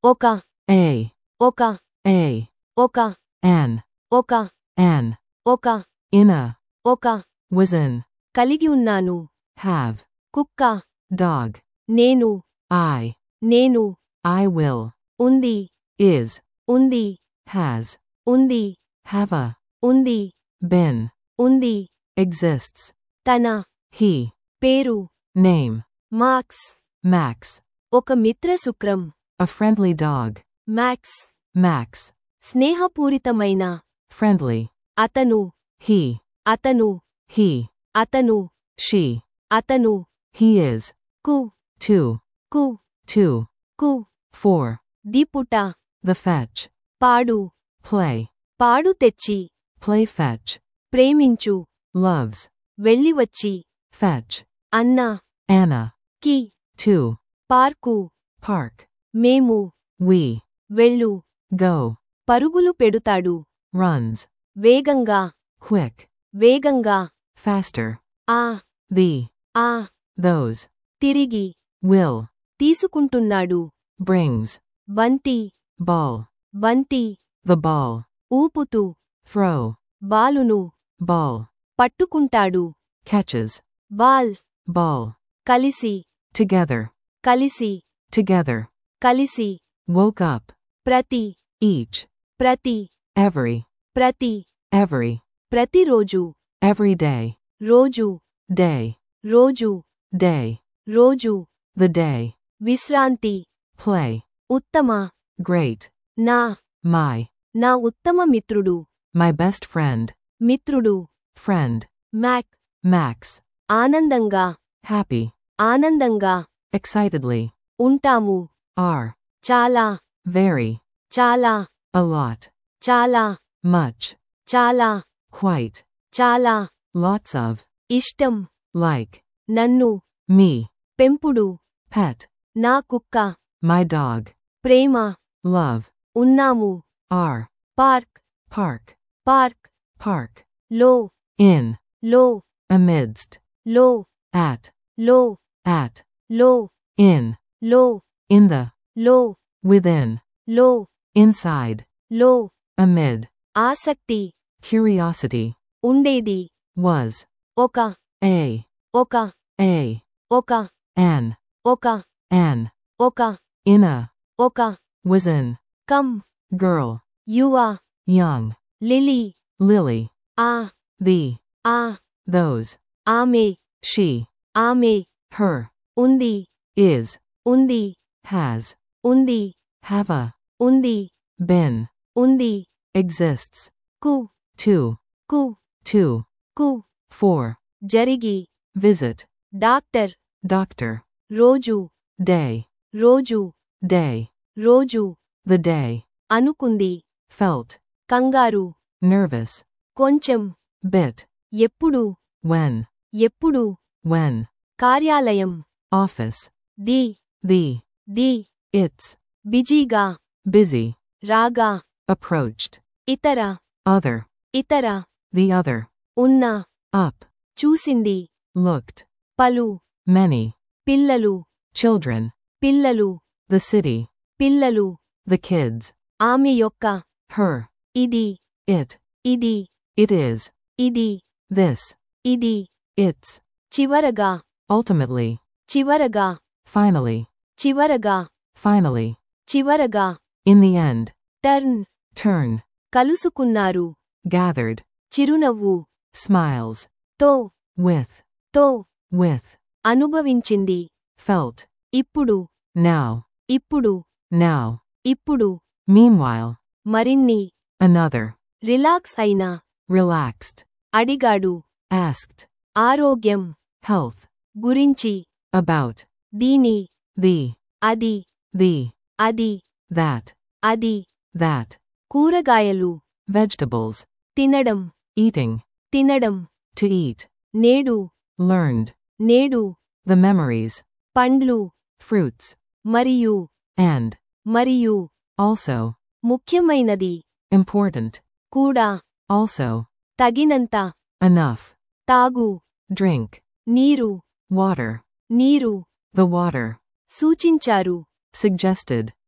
ఒక a, ఒక a, ఒక an, ఒక an, ఒక in a, ఒక was in, కలిగి ఉన్నాను have, కుక్క dog, నేను I, నేను I will, ఉంది is, ఉంది has, ఉంది have a, ఉంది been, ఉంది exists, తన he, పేరు name, మార్క్స్ Max, ఒక మిత్ర శుక్రం a friendly dog, Max Max, స్నేహపూరితమైన friendly, అతను he, అతను he, అతను she, అతను he is, కు two, కు two, కు four, దిపుట the fetch, పాడు play, పాడు తెచ్చి play fetch, ప్రేమించు loves, వెళ్ళివచ్చి fetch, అన్న Anna, కి two, పార్కు park, మేము we, వెళ్ళు go, పరుగులు పెడుతాడు runs, వేగంగా quick, వేగంగా faster, ఆ the, ఆ those, తిరిగి will, తీసుకుంటున్నాడు brings, బంతి ball, బంతి the ball, ఊపుతూ throw, బాలును ball, పట్టుకుంటాడు catches, బాల్ ball, కలిసి together, కలిసి together, కలిసి woke up, ప్రతి each, ప్రతి every, ప్రతి every, ప్రతిరోజు every day, రోజు day, రోజు day, రోజు the day, విశ్రాంతి play, ఉత్తమ great, నా my, నా ఉత్తమ మిత్రుడు my best friend, మిత్రుడు friend, మ్యాక్ Max, ఆనందంగా happy, ఆనందంగా excitedly, ఉంటాము are, చాలా very, చాలా a lot, చాలా much, చాలా quite, చాలా lots of, ఇష్టం like, నన్ను me, పెంపుడు pet, నా కుక్క my dog, ప్రేమ love, ఉన్నాము are, park park, park park, లో in, లో amidst, లో at, లో at, లో in, లో in the, లో within, లో inside, లో amid, ఆసక్తి curiosity, ఉండేది was, ఒక a, ఒక a, ఒక an, ఒక an, ఒక in a, ఒక was in, కమ్ girl, యువ young, లిలీ lily, ఆ the, ఆ those, ఆమె she, ఆమె her, ఉంది is, ఉంది has, ఉంది have a, ఉంది been, ఉంది exists, కు two, కు two, కు four, జరిగి visit, డాక్టర్ doctor, రోజు day, రోజు day, రోజు the day, అనుకుంది felt, కంగారు nervous, కొంచెం bit, ఎప్పుడు when, ఎప్పుడు when, కార్యాలయం office, the the, the its, బిజీగా busy, రాగా approached, ఇతర other, ఇతర the other, ఉన్న up, చూసింది looked, పలు many, పిల్లలు children, పిల్లలు the city, పిల్లలు the kids, ఆమె యొక్క her, ఇది it, ఇది it is, ఇది this, ఇది its, చివరగా ultimately, చివరగా finally, చివరగా finally, చివరగా in the end, turn turn, కలుసుకున్నారు gathered, చిరునవ్వు smiles, తో with, తో with, అనుభవించింది felt, ఇప్పుడు now, ఇప్పుడు now, ఇప్పుడు meanwhile, మరిన్ని another, రిలాక్స్ అయిన relaxed, అడిగాడు asked, ఆరోగ్యం health, గురించి about, దీని the, అది the, అది that, అది that, కూరగాయలు vegetables, తినడం eating, తినడం to eat, నేడు learned, నేడు the memories, పండ్లు fruits, మరియు and, మరియు also, ముఖ్యమైనది important, కూడా also, తగినంత enough, తాగు drink, నీరు water, నీరు the water, సూచించారు suggested,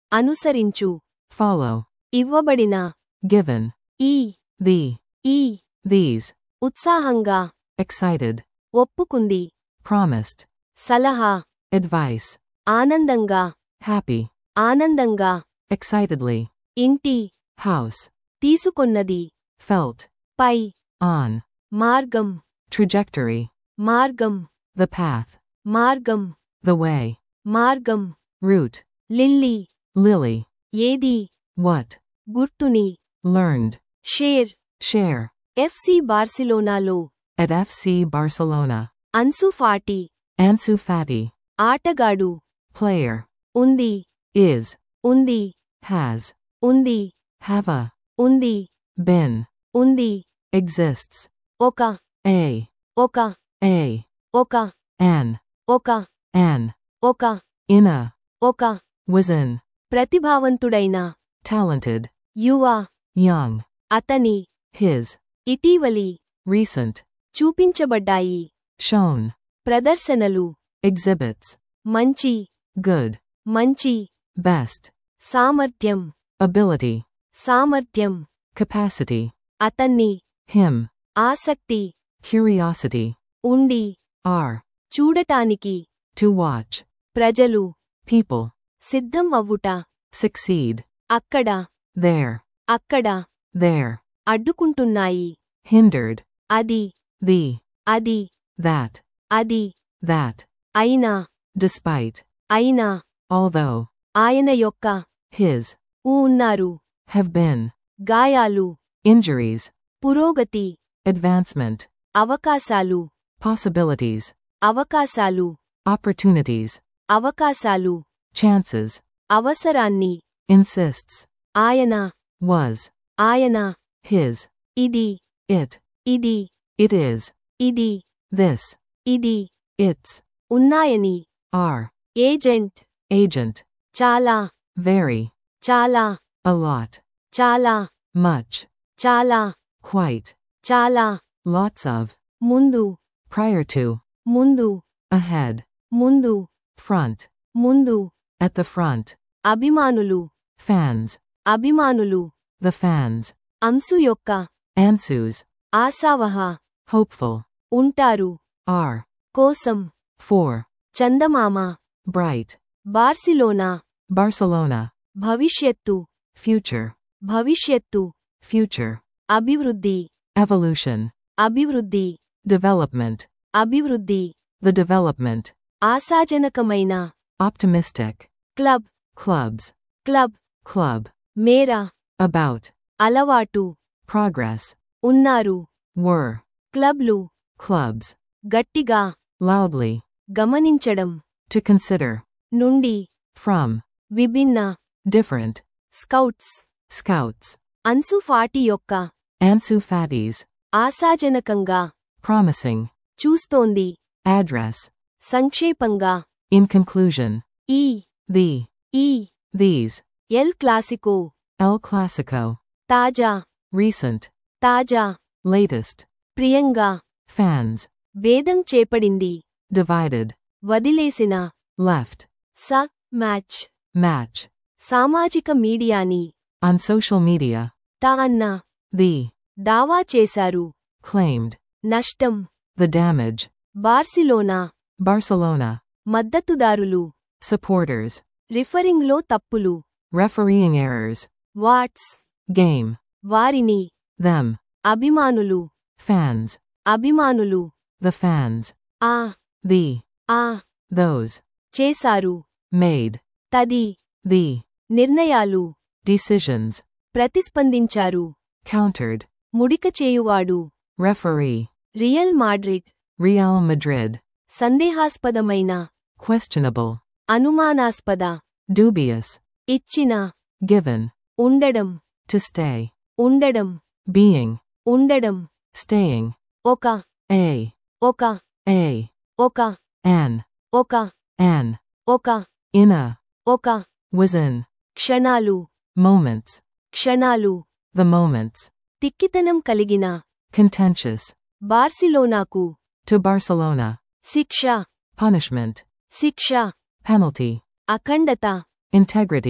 అనుసరించు follow, ఇవ్వబడిన given, ఈ the, ఈ these, ఉత్సాహంగా excited, ఒప్పుకుంది promised, సలహా advice, ఆనందంగా happy, ఆనందంగా excitedly, ఇంటి house, తీసుకొన్నది felt, పై on, మార్గం trajectory, మార్గం the path, మార్గం the way, మార్గం route, లిల్లీ lily, ఏది what, గుర్తుని learned, షేర్ share, ఎఫ్సి బార్సిలోనాలో at FC Barcelona, Ansu Fati Ansu Fati, ఆటగాడు player, ఉంది is, ఉంది has, ఉంది have a, ఉంది been, ఉంది exists, ఒక a, ఒక a, ఒక an, ఒక an, ఒక in a, ఒక was in, ప్రతిభావంతుడైన talented, యువ young, అతని his, ఇటీవలి recent, చూపించబడ్డాయి shown, ప్రదర్శనలు exhibits, మంచి good, మంచి best, సామర్థ్యం ability, సామర్థ్యం capacity, అతన్ని him, ఆసక్తి curiosity, ఉండి are, చూడటానికి to watch, ప్రజలు people, సిద్ధం అవ్వుట succeed, అక్కడ there, అక్కడ there, అడ్డుకుంటున్నాయి hindered, అది the, అది that, అది that, అయినా despite, అయినా although, ఆయన యొక్క his, ఊ ఉన్నారు have been, గాయాలు injuries, పురోగతి advancement, అవకాశాలు possibilities, అవకాశాలు opportunities, అవకాశాలు chances, అవసరాన్ని insists, ఆయన was, ఆయన his, ఇది it, ఇది it is, ఇది this, ఇది its, ఉన్నాయని are, ఏజెంట్ agent, చాలా very, చాలా a lot, చాలా much, చాలా quite, చాలా lots of, ముందు prior to, ముందు ahead, ముందు front, ముందు at the front, అభిమానులు fans, అభిమానులు the fans, అంశు యొక్క Ansus, ఆశావహ hopeful, ఉంటారు are, కోసం for, చందమామ bright, బార్సిలోనా Barcelona, భవిష్యత్తు future, భవిష్యత్తు future, అభివృద్ధి evolution, అభివృద్ధి development, అభివృద్ధి the development, ఆశాజనకమైన optimistic, club clubs, club club, మేర about, అలవాటు progress, ఉన్నారు were, క్లబ్లు clubs, గట్టిగా loudly, గమనించడం to consider, నుండి from, విభిన్న different, scouts scouts, Ansu Fati యొక్క Ansu Fati's, ఆశాజనకంగా promising, చూస్తోంది address, సంక్షేపంగా in conclusion, ఈ the, ఈ these, El Clasico El Clasico, తాజా recent, తాజా latest, ప్రియంగా fans, భేదం చేపడింది divided, వదిలేసిన left, స మ్యాచ్ match, సామాజిక మీడియాని on social media, తా అన్న the, దావా చేశారు claimed, నష్టం the damage, బార్సిలోనా Barcelona, మద్దతుదారులు supporters, రిఫరింగ్లో తప్పులు refereeing errors, వాట్స్ game, వారిని them, అభిమానులు fans, అభిమానులు the fans, ఆ the, ఆ those, చేశారు made, తది the, నిర్ణయాలు decisions, ప్రతిస్పందించారు countered, ముడిక చేయువాడు referee, Real Madrid Real Madrid, సందేహాస్పదమైన questionable, అనుమానాస్పద dubious, ఇచ్చిన given, ఉండడం to stay, ఉండడం being, ఉండడం staying, ఒక a, ఒక a, ఒక an, ఒక an, ఒక in a, ఒక was in, క్షణాలు moments, క్షణాలు the moments, తిక్కితనం కలిగిన contentious, బార్సిలోనాకు to Barcelona, శిక్ష punishment, శిక్ష penalty, అఖండత integrity,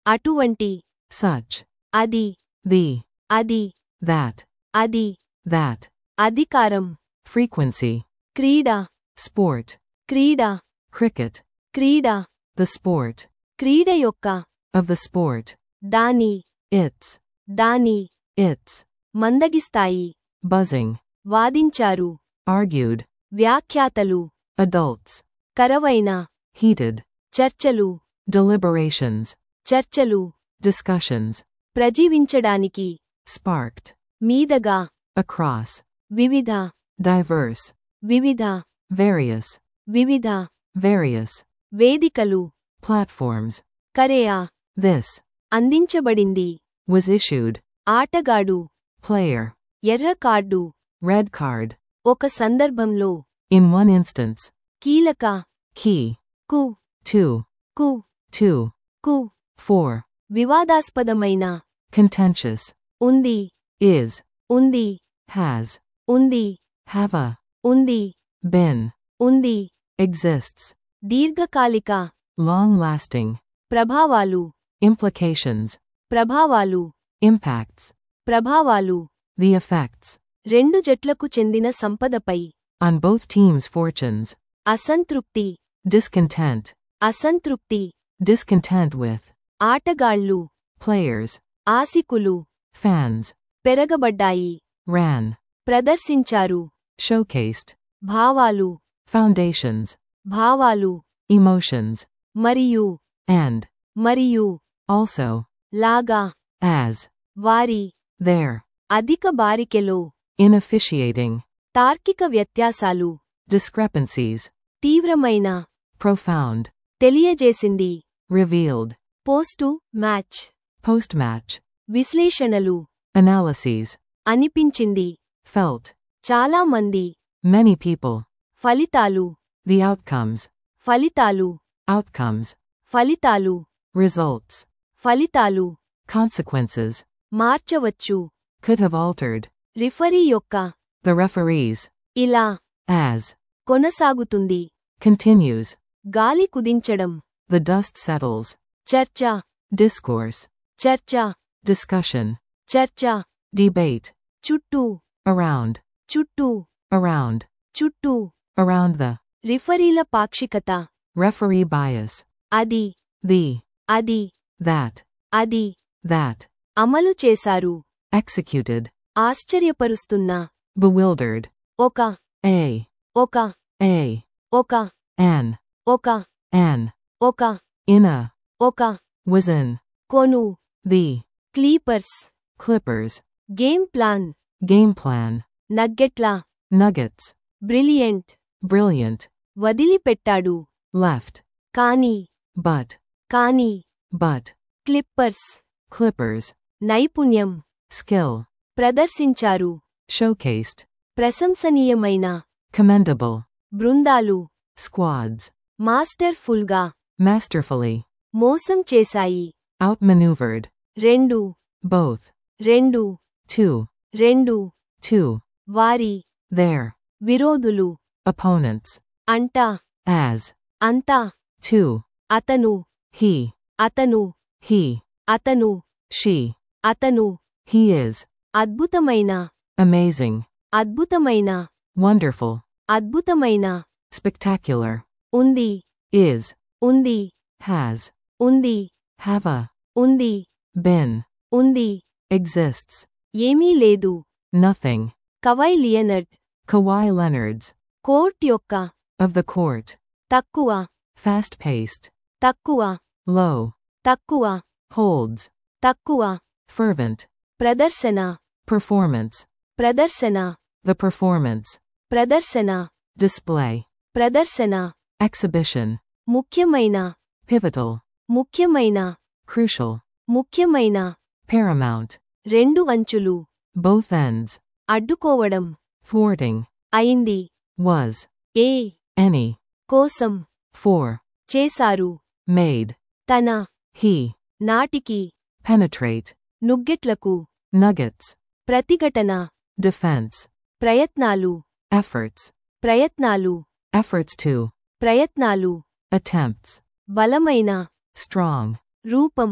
అటువంటి such, అది the, అది that, అది that, అధికారం frequency, క్రీడ sport, క్రీడ cricket, క్రీడ the sport, క్రీడ యొక్క of the sport, దాని its, దాని its, మందగిస్తాయి buzzing, వాదించారు argued, వ్యాఖ్యాతలు adults, కరవైన heated, చర్చలు deliberations, చర్చలు discussions, ప్రజీవించడానికి sparked, మీదగా across, వివిధ diverse, వివిధ various, వివిధ various, వేదికలు platforms, కరేయా this, అందించబడింది was issued, ఆటగాడు player, ఎర్ర కార్డు red card, ఒక సందర్భంలో in one instance, కీలక key, కు two, కు two, కు four, వివాదాస్పదమైన contentious, ఉంది is, ఉంది has, ఉంది have a, ఉంది been, ఉంది exists, దీర్ఘకాలిక long lasting, ప్రభావాలు implications, ప్రభావాలు impacts, ప్రభావాలు the effects, రెండు జట్లకు చెందిన సంపదపై on both teams' fortunes, అసంతృప్తి discontent, అసంతృప్తి discontent with, ఆటగాళ్ళు players, ఆసికులు fans, పెరగబడ్డాయి ran, ప్రదర్శించారు showcased, భావాలు foundations, భావాలు emotions, మరియు and, మరియు also, లాగా as, వారి there, అధిక బారికెలో in officiating, తార్కిక వ్యత్యాసాలు discrepancies, తీవ్రమైన profound, తెలియజేసింది revealed, పోస్టు మ్యాచ్ post-match, విశ్లేషణలు analyses, అనిపించింది felt, చాలా మంది many people, ఫలితాలు the outcomes, ఫలితాలు outcomes, ఫలితాలు results, ఫలితాలు consequences, మార్చవచ్చు could have altered, రిఫరీ యొక్క the referees, ఇలా as, కొనసాగుతుంది continues, గాలి కుదించడం the dust settles, చర్చ discourse, చర్చ discussion, చర్చ debate, చుట్టూ around, చుట్టూ around, చుట్టూ around the, రిఫరీల పాక్షికత referee bias, అది the, అది that, అది that, అమలు చేశారు executed, ఆశ్చర్యపరుస్తున్న bewildered, ఒక a, ఒక a, ఒక an, ఒక an, ఒక in a, ఒక was in, కొను the, Clippers Clippers, game plan game plan, నగ్గెట్ల nuggets, బ్రిలియంట్ brilliant, వదిలిపెట్టాడు left, కాని but, కాని but, క్లిప్పర్స్ Clippers, నైపుణ్యం skill, ప్రదర్శించారు showcased, ప్రశంసనీయమైన commendable, బృందాలు squads, మాస్టర్ ఫుల్గా masterfully, మోసం చేశాయి outmaneuvered, రెండు both, రెండు two, రెండు two, వారి their, విరోధులు opponents, అంట as, అంతా two, అతను he, అతను he, అతను she, అతను he is, అద్భుతమైన amazing, అద్భుతమైన wonderful, అద్భుతమైన spectacular, ఉంది is, ఉంది has, ఉంది have a, ఉంది been, ఉంది exists, ఏమీ లేదు nothing, Kawhi Leonard Kawhi Leonard's, court యొక్క of the court, తక్కువ fast paced, తక్కువ low, తక్కువ holds, తక్కువ fervent, ప్రదర్శన performance, ప్రదర్శన the performance, ప్రదర్శన display, ప్రదర్శన exhibition, ముఖ్యమైన pivotal, ముఖ్యమైన crucial, ముఖ్యమైన paramount, రెండు అంచులు both ends, అడ్డుకోవడం thwarting, అయింది was, ఏ any, కోసం for, చేశారు made, తన he, నాటికి penetrate, నుగ్గెట్లకు nuggets, ప్రతిఘటన defense, ప్రయత్నాలు efforts, ప్రయత్నాలు efforts to, ప్రయత్నాలు attempts, బలమైన strong, రూపం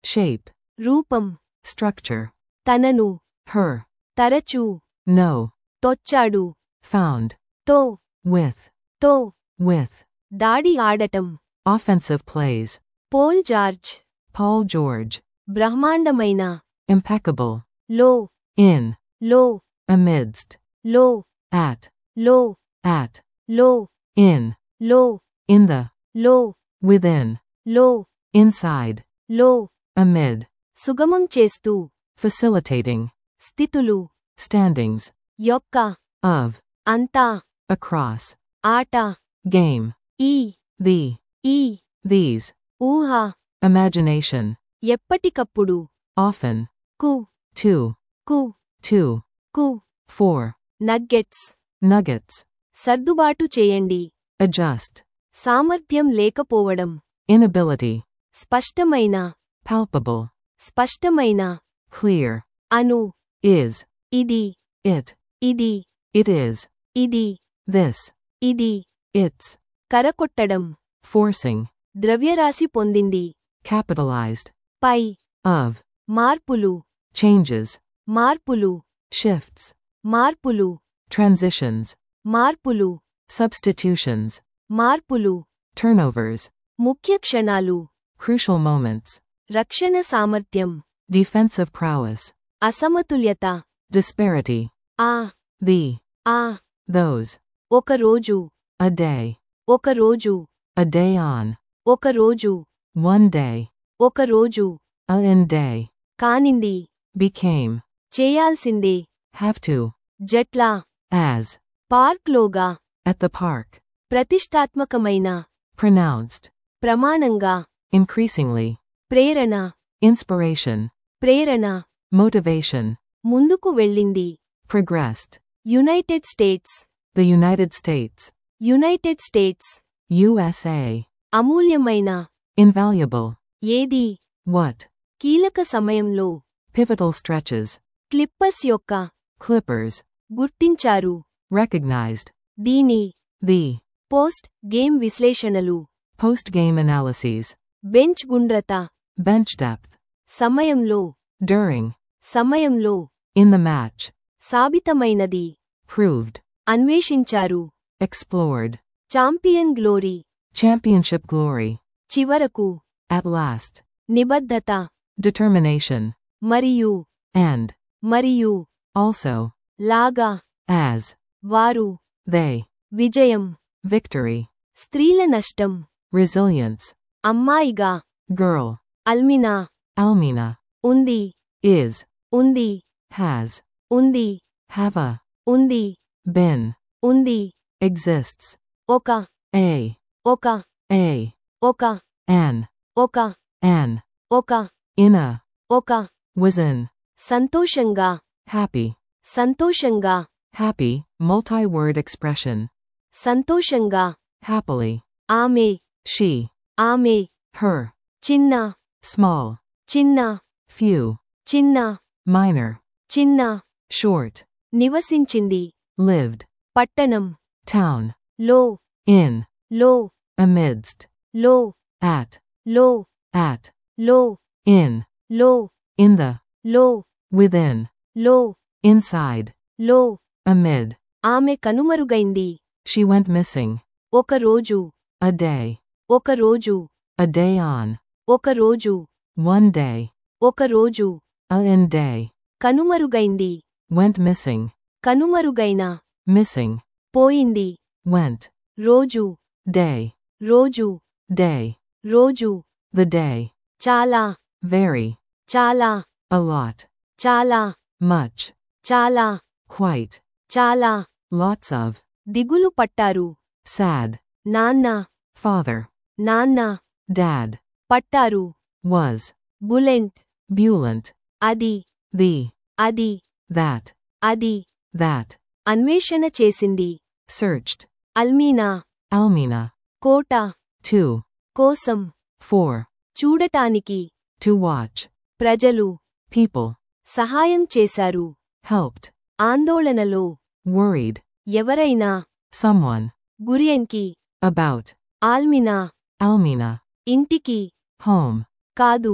shape, రూపం structure, తనను her, తరచూ no, తొచ్చాడు found, తో with, తో with, దాడి ఆడటం offensive plays, Paul George Paul George, బ్రహ్మాండమైన impeccable, లో in, లో amidst, లో at, లో at, లో in, లో in the, లో within, లో inside, లో amid, సుగమం చేస్తూ facilitating, స్థితులు standings, యొక్క of, అంతా across, ఆట game, ఈ the, ఈ these, ఊహ imagination, ఎప్పటికప్పుడు often, కు to, కు to, కు for, నగ్గెట్స్ nuggets, సర్దుబాటు చేయండి adjust, సామర్థ్యం లేకపోవడం inability, స్పష్టమైన palpable, స్పష్టమైన clear, అను is, ఇది it, ఇది it is, ఇది this, ఇది it's, కరకొట్టడం forcing, ద్రవ్యరాశి పొందింది capitalized, పై of, మార్పులు changes, మార్పులు shifts, మార్పులు transitions, మార్పులు substitutions, మార్పులు turnovers, ముఖ్య క్షణాలు crucial moments, రక్షణ సామర్థ్యం defensive prowess, అసమతుల్యత disparity, ఆ the, ఆ those, ఒక రోజు a day, ఒక రోజు a day on, ఒక రోజు one day, ఒక రోజు a in day, కానింది became, చేయాల్సిందే have to, జట్లా as, పార్క్లోగా at the park, ప్రతిష్టాత్మకమైన pronounced, ప్రమాణంగా increasingly, ప్రేరణ inspiration, ప్రేరణ motivation, ముందుకు వెళ్ళింది progressed, United States the United States, United States USA, అమూల్యమైన invaluable, ఏది what, కీలక సమయంలో pivotal stretches, క్లిప్పర్స్ యొక్క clippers, గుర్తించారు recognized, దీని the, పోస్ట్ గేమ్ విశ్లేషణలు post-game analyses, బెంచ్ గుండ్రత bench depth, సమయంలో during, సమయంలో in the match, సాబితమైనది proved, అన్వేషించారు explored, champion glory championship glory, చివరకు at last, నిబద్ధత determination, మరియు and, మరియు also, లాగా as, వారు they, విజయం victory, స్త్రీల నష్టం resilience, అమ్మాయిగా girl, అల్మినా Almina, ఉంది is, ఉంది has, ఉంది have a, ఉంది been, ఉంది exists, ఒక a, ఒక a, ఒక an, ఒక an, ఒక in a, ఒక was in, సంతోషంగా happy, సంతోషంగా happy, multi-word expression, సంతోషంగా happily, ఆమె she, ఆమె her, చిన్న small, చిన్న few, చిన్న minor, చిన్న short, నివసించింది lived, పట్టణం town, లో in, లో amidst, లో at, లో at, లో in, లో in the, లో within, లో inside, లో amid, ఆమె కనుమరుగైంది she went missing, ఒక రోజు a day, ఒక రోజు a day on, ఒక రోజు one day, ఒక రోజు a in day, కనుమరుగైంది went missing, కనుమరుగైన missing, పోయింది went, రోజు day, రోజు day, రోజు the day, చాలా very, చాలా a lot, చాలా much, చాలా quite, చాలా lots of, దిగులు పట్టారు sad, నాన్న father, నాన్న dad, పట్టారు was, బులెంట్ buoyant, అది the, అది that, అది that, అన్వేషణ చేసింది searched, అల్మీనా Almina, కోట to, కోసం for, చూడటానికి to watch, ప్రజలు people, సహాయం చేశారు helped, ఆందోళనలో worried, ఎవరైనా someone, గురియంకి about, ఆల్మినా Almina, ఇంటికి home, కాదు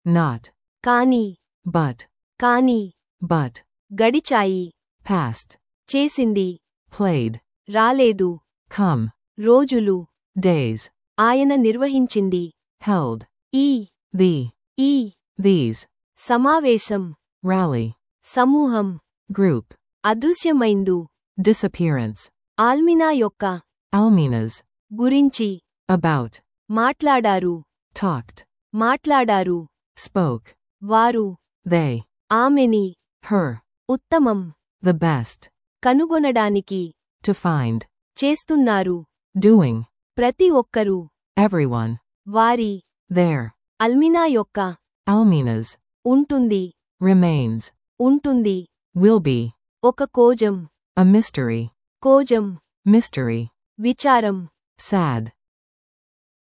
not, కాని but, కాని but, గడిచాయి past, చేసింది played, రాలేదు come, రోజులు days, ఆయన నిర్వహించింది held, ఈ the, ఈ these, సమావేశం rally, సమూహం group, అదృశ్యమైందు disappearance, ఆల్మినా యొక్క alminas, గురించి about, మాట్లాడారు talked, మాట్లాడారు spoke, వారు they, ఆమెని her, ఉత్తమం the best, కనుగొనడానికి to find, చేస్తున్నారు doing, ప్రతి ఒక్కరూ everyone, వారి there, అల్మినా యొక్క alminas, ఉంటుంది remains, ఉంటుంది will be, ఒక కోజం a mystery, కోజం mystery, విచారం sad,